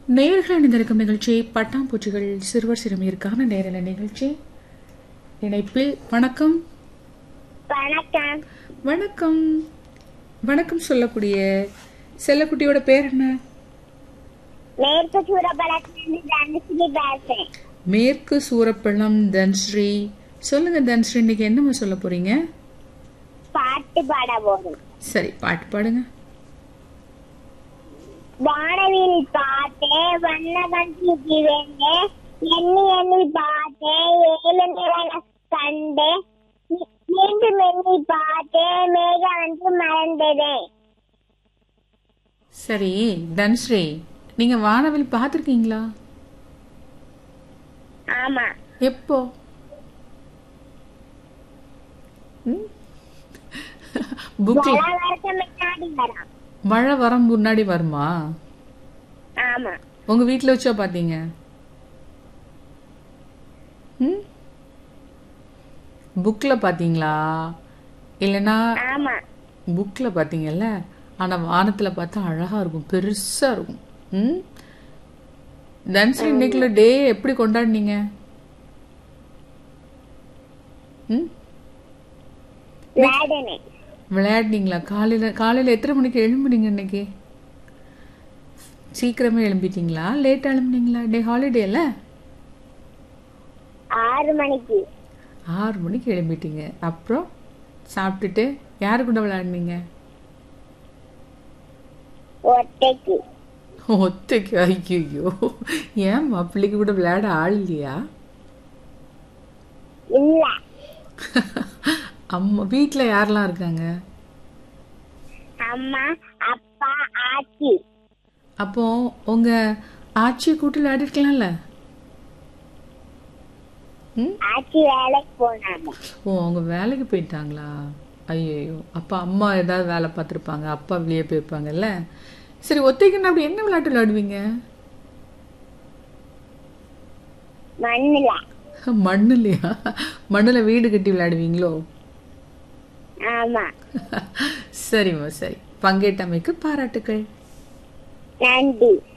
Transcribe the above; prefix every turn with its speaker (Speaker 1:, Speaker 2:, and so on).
Speaker 1: நேர்கள் இணைந்திருக்கும் நிகழ்ச்சி பட்டாம்பூச்சிகள் சிறுவர் சிறுமியருக்கான நேரல நிகழ்ச்சி இணைப்பில் வணக்கம்
Speaker 2: வணக்கம்
Speaker 1: வணக்கம் வணக்கம் சொல்லக்கூடிய செல்லக்குட்டியோட பேர் என்ன
Speaker 2: மேற்கு சூரபலத்திலிருந்து தனுஸ்ரீ பேசுறேன்
Speaker 1: மேற்கு சூரப்பள்ளம் தன்ஸ்ரீ சொல்லுங்க தன்ஸ்ரீ இன்னைக்கு என்னம்மா சொல்ல போறீங்க
Speaker 2: பாட்டு பாட போதும்
Speaker 1: சரி பாட்டு பாடுங்க
Speaker 2: வானவில் பார்த்தே வண்ணகன் தூக்கி வேண்டே எண்ணி எண்ணி பார்த்தே ஏழு நிறன கண்டே மீ- மீண்டும் எண்ணி பார்த்தே மேகம் வந்து மறந்ததே
Speaker 1: சரி தன்ஸ்ரீ நீங்க வானவில் பார்த்துருக்கீங்களா
Speaker 2: ஆமா
Speaker 1: எப்போ புக்ல
Speaker 2: பல வருஷம் முன்னாடி வரும்
Speaker 1: மழை வர முன்னாடி வருமா
Speaker 2: ஆமா
Speaker 1: உங்க வீட்ல வச்சா பாத்தீங்க ம் புக்ல பாத்தீங்களா இல்லனா
Speaker 2: ஆமா
Speaker 1: புக்ல பாத்தீங்கல்ல ஆனா வானத்துல பார்த்தா அழகா இருக்கும் பெருசா இருக்கும் ம் தன்ஸ்ரீ இன்னைக்குள்ள டே எப்படி கொண்டாடினீங்க ம்
Speaker 2: விளையாடுனேன்
Speaker 1: விளையாடினீங்களா காலையில காலையில எத்தனை மணிக்கு எழும்புனீங்க இன்னைக்கு சீக்கிரமே எழும்பிட்டீங்களா லேட்டா எழும்புனீங்களா டே ஹாலிடேல
Speaker 2: ஆறு மணிக்கு
Speaker 1: ஆறு மணிக்கு எழும்பிட்டீங்க அப்புறம் சாப்பிட்டுட்டு யாரு கூட விளையாடுனீங்க
Speaker 2: ஒத்தைக்கு
Speaker 1: ஒத்தைக்கு ஐயோ ஏன் பிள்ளைக்கு கூட விளையாட ஆள் இல்லையா
Speaker 2: இல்ல
Speaker 1: அம்மா வீட்ல யாரெல்லாம் இருக்காங்க
Speaker 2: அம்மா அப்பா ஆச்சி
Speaker 1: அப்போ உங்க ஆச்சியை கூட்டு விளையாடிருக்கலாம்ல ம்
Speaker 2: ஆச்சி வேலைக்கு போனாங்க
Speaker 1: ஓ அவங்க வேலைக்கு போயிட்டாங்களா ஐயோ அப்பா அம்மா ஏதாவது வேலை பார்த்துருப்பாங்க அப்பா வெளியே போயிருப்பாங்கல்ல சரி ஒத்தைக்குன்னு அப்படி என்ன விளையாட்டு விளையாடுவீங்க
Speaker 2: மண்ணுல
Speaker 1: மண்ணுலையா மண்ணுல வீடு கட்டி விளையாடுவீங்களோ
Speaker 2: ஆமா
Speaker 1: சரிம்மா சரி பங்கேற்றமைக்கு பாராட்டுக்கள்
Speaker 2: நன்றி